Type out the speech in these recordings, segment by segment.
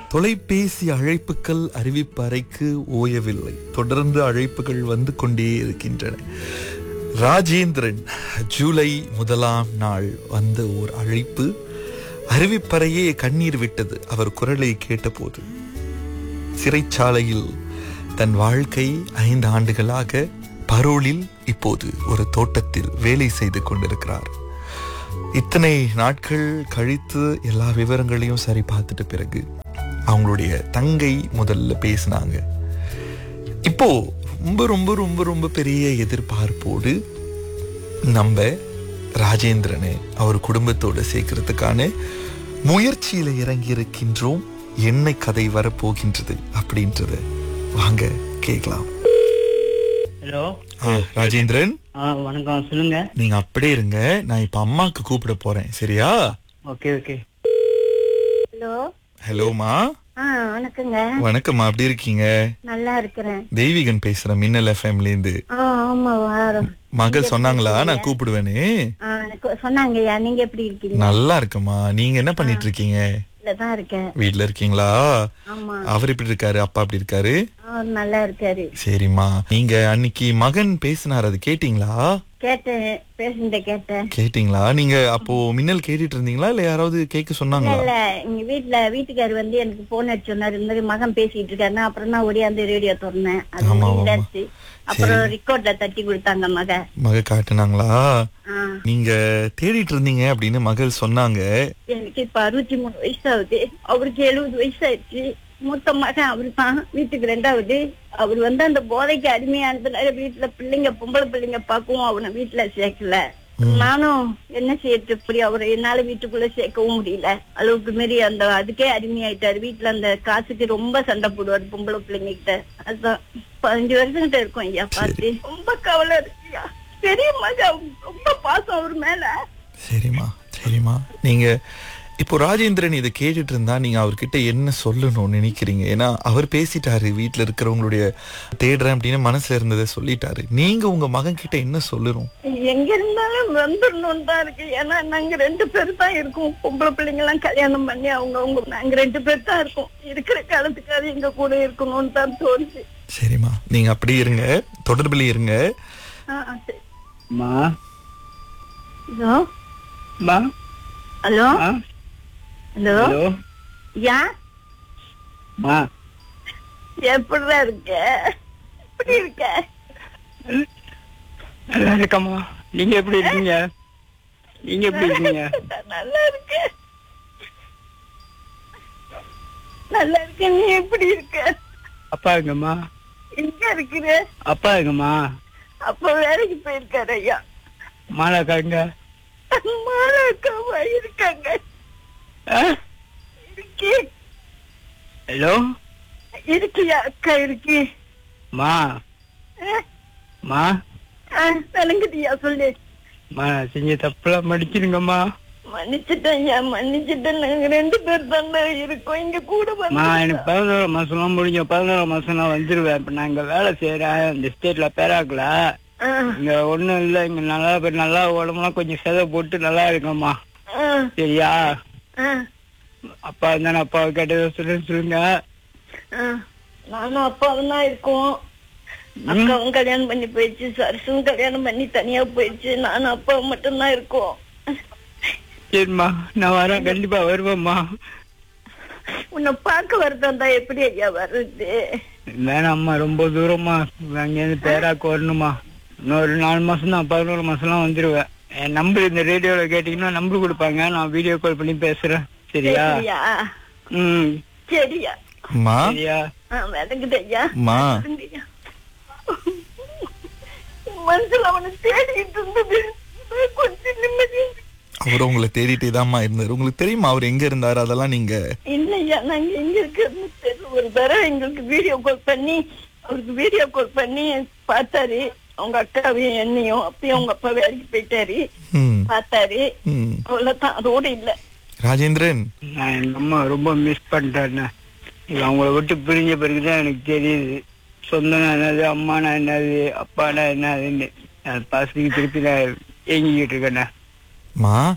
தொலைபேசி அழைப்புகள் அறிவிப்பு அறைக்கு ஓயவில்லை தொடர்ந்து அழைப்புகள் வந்து கொண்டே இருக்கின்றன ராஜேந்திரன் ஜூலை முதலாம் நாள் வந்த ஓர் அழைப்பு அறிவிப்பறையே கண்ணீர் விட்டது அவர் குரலை கேட்டபோது சிறைச்சாலையில் தன் வாழ்க்கை ஐந்து ஆண்டுகளாக பரோலில் இப்போது ஒரு தோட்டத்தில் வேலை செய்து கொண்டிருக்கிறார் இத்தனை நாட்கள் கழித்து எல்லா விவரங்களையும் சரி பார்த்துட்ட பிறகு அவங்களுடைய தங்கை முதல்ல பேசினாங்க இப்போ ரொம்ப ரொம்ப ரொம்ப ரொம்ப பெரிய எதிர்பார்ப்போடு நம்ம ராஜேந்திரனை அவர் குடும்பத்தோட சேர்க்கறதுக்கான முயற்சியில இறங்கி இருக்கின்றோம் என்ன கதை வரப்போகின்றது அப்படின்றத வாங்க கேட்கலாம் ஹலோ ஆ, ராஜேந்திரன் ஆ வணக்கம் சொல்லுங்க நீங்க அப்படியே இருங்க நான் இப்ப அம்மாக்கு கூப்பிட போறேன் சரியா ஓகே ஓகே ஹலோ ஹலோமா ஆ வணக்கங்க வணக்கம்மா எப்படி இருக்கீங்க நல்லா இருக்கிறேன் தெய்வீகன் பேசுறேன் மின்னல் எஃப்எம்ல இருந்து ஆ ஆமா வாரம் மகள் சொன்னாங்களா நான் கூப்பிடுவேனே ஆ எனக்கு சொன்னாங்கய்யா நீங்க எப்படி இருக்கீங்க நல்லா இருக்குமா நீங்க என்ன பண்ணிட்டு இருக்கீங்க வீட்டுல தான் இருக்கேன் வீட்ல இருக்கீங்களா ஆமா அவர் எப்படி இருக்காரு அப்பா எப்படி இருக்காரு அவர் நல்லா இருக்காரு சரிம்மா நீங்க அன்னைக்கு மகன் பேசினார் அது கேட்டீங்களா கேட்டேன் பேசுனத கேட்டேன் கேட்டீங்களா நீங்க அப்போ மின்னல் கேட்டுட்டு இருந்தீங்களா இல்ல யாராவது கேட்க இல்ல சொன்னாங்களா இல்ல எங்க வீட்டுல வீட்டுக்காரு வந்து எனக்கு போன் அடிச்சு சொன்னாரு இந்த மாதிரி மகன் பேசிட்டு இருக்காருன்னா அப்புறம் தான் ஓடியாந்து ரேடியோ திறந்தேன் அது ஆமா, ஆமா. இதாச்சு அப்புறம் ரெக்கார்ட்ல தட்டி கொடுத்தாங்க மக மக காட்டுனாங்களா ஆ நீங்க தேடிட்டு இருந்தீங்க அப்படின்னு மகள் சொன்னாங்க எனக்கு இப்ப அறுபத்தி மூணு வயசு ஆகுது அவருக்கு எழுபது வயசு ஆயிடுச்சு மூத்த மகன் அவரு தான் வீட்டுக்கு ரெண்டாவது அவர் வந்து அந்த போதைக்கு அடிமையானதுனால வீட்டுல பிள்ளைங்க பொம்பளை பிள்ளைங்க பார்க்கவும் அவனை வீட்டுல சேர்க்கல நானும் என்ன செய்யறது இப்படி அவரை என்னால வீட்டுக்குள்ள சேர்க்கவும் முடியல அளவுக்கு மீறி அந்த அதுக்கே அடிமையாயிட்டாரு வீட்டுல அந்த காசுக்கு ரொம்ப சண்டை போடுவாரு பொம்பளை பிள்ளைங்க கிட்ட அதுதான் பதினஞ்சு வருஷம் கிட்ட இருக்கும் ஐயா பார்த்து ரொம்ப கவலை இருக்குயா பெரிய மகன் ரொம்ப பாசம் அவர் மேல சரிம்மா சரிம்மா நீங்க இப்போ ராஜேந்திரன் இதை கேட்டுட்டு இருந்தா நீங்க அவர்கிட்ட என்ன சொல்லணும்னு நினைக்கிறீங்க ஏன்னா அவர் பேசிட்டாரு வீட்ல இருக்கிறவங்களுடைய தேடுறேன் அப்படின்னு மனசுல இருந்ததை சொல்லிட்டாரு நீங்க உங்க மகன் கிட்ட என்ன சொல்லணும் எங்க இருந்தாலும் வந்துடணும் தான் இருக்கு ஏன்னா நாங்க ரெண்டு பேர் தான் இருக்கோம் பொம்பளை பிள்ளைங்க எல்லாம் கல்யாணம் பண்ணி அவங்க அவங்க நாங்க ரெண்டு பேர் தான் இருக்கோம் இருக்கிற காலத்துக்கு அது எங்க கூட இருக்கணும்னு தான் தோணுச்சு சரிம்மா நீங்க அப்படியே இருங்க தொடர்புல இருங்க ஆ, ஆ, சரி. மா ஹலோ மா ஹலோ ஆ ஹலோ ஹலோ யா மா எப்படிடா இருக்க எப்படி இருக்க நல்லா இருக்கம்மா நீங்க எப்படி இருக்கீங்க நீங்க எப்படி இருக்கீங்க நல்லா இருக்கு நல்லா இருக்க நீ எப்படி இருக்க அப்பா எங்கம்மா எங்க இருக்கிற அப்பா எங்கம்மா அப்ப வேலைக்கு போயிருக்காரு ஐயா மாலாக்காங்க மாலாக்காவா இருக்காங்க ஆ இருக்கு ஹலோ இருக்கியா அக்கா இருக்கு மா அஹ், மா அஹ், விளங்குதியா சொல்லு மா நான் செஞ்ச தப்புலாம் மடிச்சிருங்கம்மா மன்னிச்சுட்டேன் ஐயா மன்னிச்சுட்டேன் நாங்க ரெண்டு பேர் தானே இருக்கோம் இங்க கூட மா வந்து எனக்கு பதினோரு மாசம்லாம் முடிஞ்ச பதினோரு மாசம் நான் வந்துருவேன் இப்ப நான் இங்க வேலை செய்யறேன் இந்த ஸ்டேட்ல பேராக்கல அஹ், இங்க ஒண்ணும் இல்ல இங்க நல்லா இப்ப நல்லா உடம்புலாம் கொஞ்சம் செதை போட்டு நல்லா இருக்கம்மா அஹ், சரியா அஹ், அப்பா இருந்தா அப்பாவை கேட்டதை சொல்லு சொல்லுங்க அஹ். நானும் அப்பாவும் தான் இருக்கோம் அக்காவும் கல்யாணம் பண்ணி போயிடுச்சு சரசும் கல்யாணம் பண்ணி தனியா போயிடுச்சு நானும் அப்பாவும் மட்டும்தான் இருக்கோம் சரிம்மா நான் வரேன் கண்டிப்பா வருவேம்மா உன்னை பார்க்க வரதான் தான் எப்படி ஐயா வர்றது வேணாம்மா ரொம்ப தூரமா அங்கேருந்து பேராக்கு வரணுமா இன்னொரு நாலு மாசம் தான் பதினோரு மாசம்லாம் வந்துருவேன் என் நம்பர் இந்த ரேடியோல கேட்டீங்கன்னா நம்பர் கொடுப்பாங்க நான் வீடியோ கால் பண்ணி பேசுறேன் சரியா சரியா ம் சரியா மா சரியா ஆ, விளங்குது ஐயா மா விளங்குதுய்யா. மனசுல அவனை தேடிட்டு இருந்தது நான் கொஞ்சம் நிம்மதி அவர் உங்களை தேடிட்டே தான்மா இருந்தாரு உங்களுக்கு தெரியுமா அவர் எங்க இருந்தாரு அதெல்லாம் நீங்க இல்லையா நாங்க எங்க இருக்கிறது தெரியல ஒரு தடவை எங்களுக்கு வீடியோ கால் பண்ணி அவருக்கு வீடியோ கால் பண்ணி பார்த்தாரு அவங்க அக்காவையும் என்னையும் அப்பயும் அவங்க அப்பா வேலைக்கு போயிட்டாரு ம், பார்த்தாரு ம். அவ்வளவுதான் அதோட இல்ல ராஜேந்திரன் நான் எங்க அம்மா ரொம்ப மிஸ் பண்ணிட்டேன் அவங்கள விட்டு பிரிஞ்ச பிறகுதான் எனக்கு தெரியுது சொந்தம்னா என்னது அம்மானா என்னது அப்பானா என்னதுன்னு நான் பாசத்துக்கு திருப்பி நான் ஏங்கிக்கிட்டு இருக்கேண்ணே மா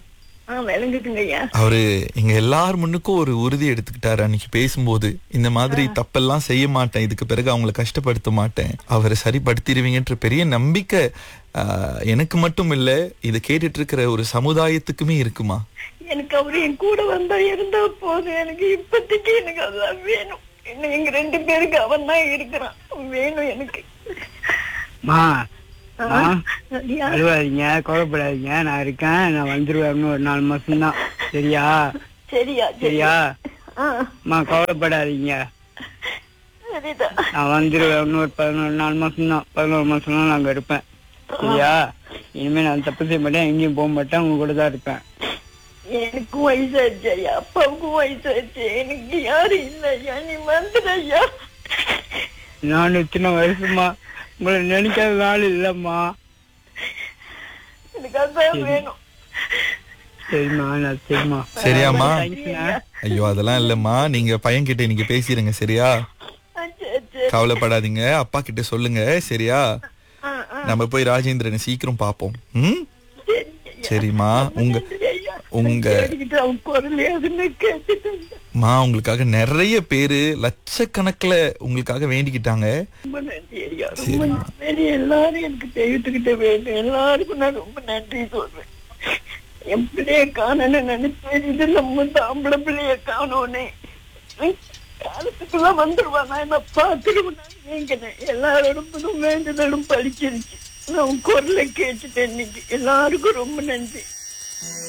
ஆ விளங்குதுங்க ஐயா அவரு எங்க எல்லார் முன்னுக்கும் ஒரு உறுதி எடுத்துக்கிட்டாரு அன்னைக்கு பேசும்போது இந்த மாதிரி தப்பெல்லாம் செய்ய மாட்டேன் இதுக்கு பிறகு அவங்கள கஷ்டப்படுத்த மாட்டேன் அவரை சரிப்படுத்திடுவீங்கன்ற பெரிய நம்பிக்கை ஆஹ், எனக்கு மட்டும் இல்ல இதை கேட்டுட்டு இருக்கிற ஒரு சமுதாயத்துக்குமே இருக்குமா எனக்கு அவரு என் கூட வந்தா இருந்தா போதும் எனக்கு இப்போதைக்கு எனக்கு அதான் வேணும் இன்னும் எங்க ரெண்டு பேருக்கு அவன் தான் இருக்கிறான் வேணும் எனக்கு மா ஆ, மா சரியா? அழுவாதீங்க கவலைப்படாதீங்க நான் இருக்கேன் நான் வந்துருவேன் இன்னும் ஒரு நாலு மாசம் தான் சரியா சரியா சரியா ஆ, மா கவலைப்படாதீங்க சரிதான் நான் வந்துருவேன் இன்னொரு பதினோரு நாலு மாசம் தான் பதினோரு மாசம் தான் நான் அங்க இருப்பேன் சரியா இனிமே நான் தப்பு செய்ய மாட்டேன் எங்கேயும் போக மாட்டேன் உங்க கூட தான் இருப்பேன் எனக்கும் வயசாச்சு ஐயா அப்பாவுக்கும் வயசாச்சு எனக்கு யாரும் இல்ல ஐயா நீ வந்துடு ஐயா நான் சின்ன வருஷமா உங்களை நினைக்காத நாள் இல்லம்மா எனக்கு அதான் வேணும் சரிம்மா நான் சரிம்மா சரியாம்மா தேங்க்ஸ்ண்ணா ஐயோ அதெல்லாம் இல்லம்மா நீங்க பையன் கிட்ட இன்னைக்கு பேசிடுங்க சரியா ஆ, சரி சரி கவலைப்படாதீங்க அப்பா கிட்ட சொல்லுங்க சரியா ஆ, ஆ, நம்ம போய் ராஜேந்திரனை சீக்கிரம் பாப்போம் ம் சரி ஐயா சரிம்மா உங்க நன்றி ஐயா உங்க கேட்டுக்கிட்டு அவன் குரலையாதுன்னு கேட்டுட்டு மா உங்களுக்காக நிறைய பேரு லட்சக்கணக்குல உங்களுக்காக வேண்டிக்கிட்டாங்க ரொம்ப நன்றி ஐயா ரொம்ப நன்றி எல்லாரும் எனக்கு தெரிவித்துக்கிட்ட வேண்டும் எல்லாருக்கும் நான் ரொம்ப நன்றி சொல்றேன் என் பிள்ளைய காணன்னு நினைச்சேன் இது நம்ம தாம்பளை பிள்ளைய காணோனே காலத்துக்குள்ள வந்துருவான் நான் என்ன பார்த்துருவேன் நீங்கினேன் எல்லாரோடும் வேண்டுதலும் பழிச்சிருச்சு நான் உன் குரலை கேட்டுட்டேன் இன்னைக்கு எல்லாருக்கும் ரொம்ப நன்றி